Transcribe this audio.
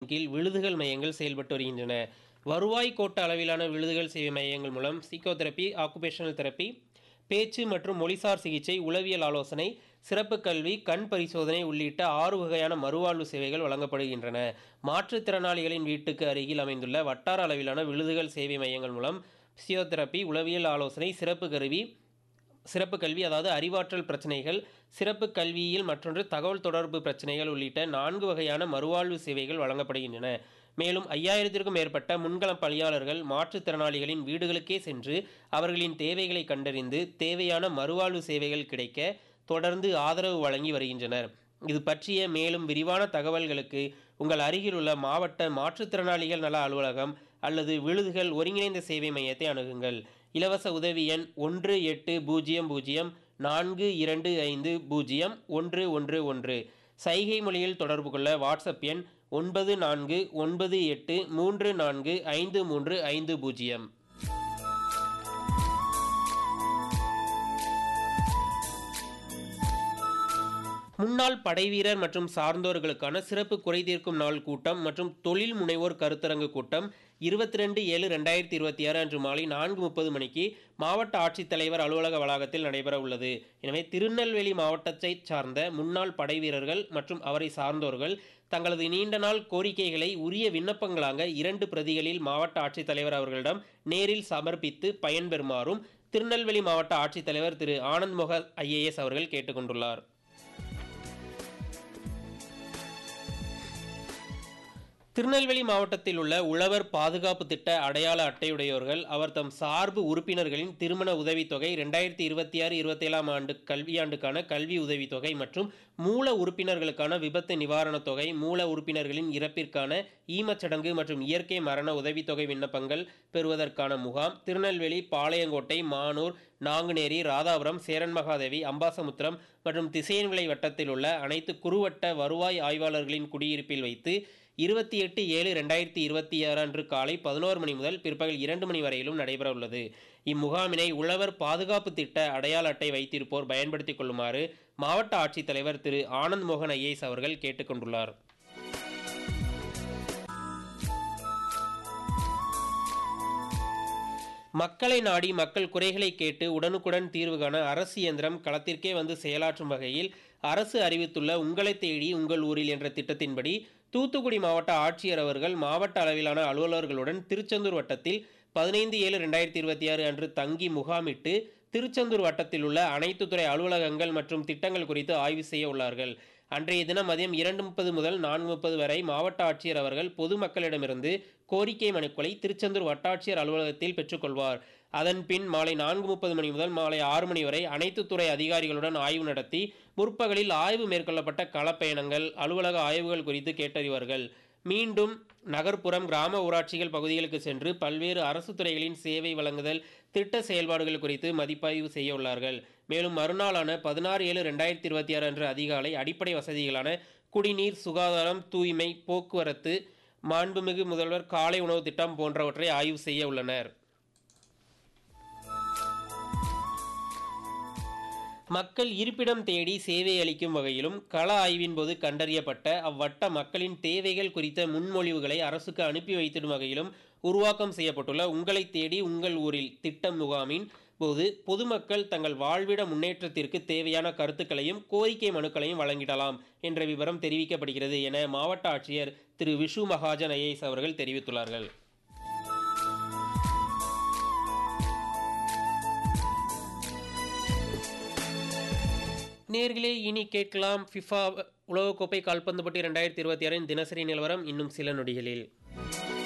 கீழ் விழுதுகள் மையங்கள் செயல்பட்டு வருகின்றன வருவாய் கோட்ட அளவிலான விழுதுகள் சேவை மையங்கள் மூலம் சைக்கோதெரப்பி ஆக்குபேஷனல் தெரப்பி பேச்சு மற்றும் மொழிசார் சிகிச்சை உளவியல் ஆலோசனை சிறப்பு கல்வி கண் பரிசோதனை உள்ளிட்ட ஆறு வகையான மறுவாழ்வு சேவைகள் வழங்கப்படுகின்றன மாற்றுத்திறனாளிகளின் வீட்டுக்கு அருகில் அமைந்துள்ள வட்டார அளவிலான விழுதுகள் சேவை மையங்கள் மூலம் பிசியோதெரப்பி உளவியல் ஆலோசனை சிறப்பு கருவி சிறப்பு கல்வி அதாவது அறிவாற்றல் பிரச்சனைகள் சிறப்பு கல்வியில் மற்றொன்று தகவல் தொடர்பு பிரச்சனைகள் உள்ளிட்ட நான்கு வகையான மறுவாழ்வு சேவைகள் வழங்கப்படுகின்றன மேலும் ஐயாயிரத்திற்கும் மேற்பட்ட முன்களம் பணியாளர்கள் மாற்றுத்திறனாளிகளின் வீடுகளுக்கே சென்று அவர்களின் தேவைகளை கண்டறிந்து தேவையான மறுவாழ்வு சேவைகள் கிடைக்க தொடர்ந்து ஆதரவு வழங்கி வருகின்றனர் இது பற்றிய மேலும் விரிவான தகவல்களுக்கு உங்கள் அருகிலுள்ள மாவட்ட மாற்றுத்திறனாளிகள் நல அலுவலகம் அல்லது விழுதுகள் ஒருங்கிணைந்த சேவை மையத்தை அணுகுங்கள் இலவச உதவி எண் ஒன்று எட்டு பூஜ்ஜியம் பூஜ்ஜியம் நான்கு இரண்டு ஐந்து பூஜ்ஜியம் ஒன்று ஒன்று ஒன்று சைகை மொழியில் தொடர்பு கொள்ள வாட்ஸ்அப் எண் ஒன்பது நான்கு ஒன்பது எட்டு மூன்று நான்கு ஐந்து மூன்று ஐந்து பூஜ்ஜியம் முன்னாள் படைவீரர் மற்றும் சார்ந்தோர்களுக்கான சிறப்பு குறைதீர்க்கும் நாள் கூட்டம் மற்றும் தொழில் முனைவோர் கருத்தரங்கு கூட்டம் இருபத்தி ரெண்டு ஏழு ரெண்டாயிரத்தி இருபத்தி ஆறு அன்று மாலை நான்கு முப்பது மணிக்கு மாவட்ட ஆட்சித்தலைவர் அலுவலக வளாகத்தில் நடைபெற உள்ளது எனவே திருநெல்வேலி மாவட்டத்தை சார்ந்த முன்னாள் படைவீரர்கள் மற்றும் அவரை சார்ந்தோர்கள் தங்களது நீண்ட நாள் கோரிக்கைகளை உரிய விண்ணப்பங்களாக இரண்டு பிரதிகளில் மாவட்ட ஆட்சித்தலைவர் அவர்களிடம் நேரில் சமர்ப்பித்து பயன்பெறுமாறும் திருநெல்வேலி மாவட்ட ஆட்சித்தலைவர் திரு ஆனந்த் மொஹ ஐஏஎஸ் அவர்கள் கேட்டுக்கொண்டுள்ளார் திருநெல்வேலி மாவட்டத்தில் உள்ள உழவர் பாதுகாப்பு திட்ட அடையாள அட்டையுடையோர்கள் அவர் தம் சார்பு உறுப்பினர்களின் திருமண உதவித்தொகை ரெண்டாயிரத்தி இருபத்தி ஆறு இருபத்தேழாம் ஆண்டு கல்வியாண்டுக்கான கல்வி உதவித்தொகை மற்றும் மூல உறுப்பினர்களுக்கான விபத்து நிவாரணத் தொகை மூல உறுப்பினர்களின் இறப்பிற்கான ஈமச்சடங்கு மற்றும் இயற்கை மரண உதவித்தொகை விண்ணப்பங்கள் பெறுவதற்கான முகாம் திருநெல்வேலி பாளையங்கோட்டை மானூர் நாங்குநேரி ராதாபுரம் சேரன் மகாதேவி அம்பாசமுத்திரம் மற்றும் திசையன்விளை வட்டத்தில் உள்ள அனைத்து குறுவட்ட வருவாய் ஆய்வாளர்களின் குடியிருப்பில் வைத்து இருபத்தி எட்டு ஏழு ரெண்டாயிரத்தி இருபத்தி ஆறு அன்று காலை பதினோரு மணி முதல் பிற்பகல் இரண்டு மணி வரையிலும் நடைபெற உள்ளது இம்முகாமினை உழவர் பாதுகாப்பு திட்ட அடையாள அட்டை வைத்திருப்போர் பயன்படுத்திக் கொள்ளுமாறு மாவட்ட ஆட்சித்தலைவர் திரு ஆனந்த் மோகன் ஐஏஎஸ் அவர்கள் கேட்டுக்கொண்டுள்ளார் மக்களை நாடி மக்கள் குறைகளை கேட்டு உடனுக்குடன் தீர்வு காண அரசு இயந்திரம் களத்திற்கே வந்து செயலாற்றும் வகையில் அரசு அறிவித்துள்ள உங்களை தேடி உங்கள் ஊரில் என்ற திட்டத்தின்படி தூத்துக்குடி மாவட்ட ஆட்சியர் அவர்கள் மாவட்ட அளவிலான அலுவலர்களுடன் திருச்செந்தூர் வட்டத்தில் பதினைந்து ஏழு ரெண்டாயிரத்தி இருபத்தி ஆறு அன்று தங்கி முகாமிட்டு திருச்செந்தூர் வட்டத்தில் உள்ள அனைத்து துறை அலுவலகங்கள் மற்றும் திட்டங்கள் குறித்து ஆய்வு செய்ய உள்ளார்கள் அன்றைய தினம் மதியம் இரண்டு முப்பது முதல் நான்கு முப்பது வரை மாவட்ட ஆட்சியர் அவர்கள் பொதுமக்களிடமிருந்து கோரிக்கை மனுக்களை திருச்செந்தூர் வட்டாட்சியர் அலுவலகத்தில் பெற்றுக்கொள்வார் அதன் பின் மாலை நான்கு முப்பது மணி முதல் மாலை ஆறு மணி வரை அனைத்து துறை அதிகாரிகளுடன் ஆய்வு நடத்தி முற்பகலில் ஆய்வு மேற்கொள்ளப்பட்ட களப்பயணங்கள் அலுவலக ஆய்வுகள் குறித்து கேட்டறிவார்கள் மீண்டும் நகர்ப்புறம் கிராம ஊராட்சிகள் பகுதிகளுக்கு சென்று பல்வேறு அரசு துறைகளின் சேவை வழங்குதல் திட்ட செயல்பாடுகள் குறித்து மதிப்பாய்வு செய்ய உள்ளார்கள் மேலும் மறுநாளான பதினாறு ஏழு ரெண்டாயிரத்தி இருபத்தி ஆறு அன்று அதிகாலை அடிப்படை வசதிகளான குடிநீர் சுகாதாரம் தூய்மை போக்குவரத்து மாண்புமிகு முதல்வர் காலை உணவு திட்டம் போன்றவற்றை ஆய்வு செய்ய உள்ளனர் மக்கள் இருப்பிடம் தேடி சேவை அளிக்கும் வகையிலும் கள ஆய்வின் போது கண்டறியப்பட்ட அவ்வட்ட மக்களின் தேவைகள் குறித்த முன்மொழிவுகளை அரசுக்கு அனுப்பி வைத்திடும் வகையிலும் உருவாக்கம் செய்யப்பட்டுள்ள உங்களை தேடி உங்கள் ஊரில் திட்டம் முகாமின் போது பொதுமக்கள் தங்கள் வாழ்விட முன்னேற்றத்திற்கு தேவையான கருத்துக்களையும் கோரிக்கை மனுக்களையும் வழங்கிடலாம் என்ற விவரம் தெரிவிக்கப்படுகிறது என மாவட்ட ஆட்சியர் திரு விஷு மகாஜன் ஐஏஎஸ் அவர்கள் தெரிவித்துள்ளார்கள் நேர்களே இனி கேட்கலாம் ஃபிஃபா உலகக்கோப்பை கால்பந்து போட்டி ரெண்டாயிரத்தி இருபத்தி ஆறின் தினசரி நிலவரம் இன்னும் சில நொடிகளில்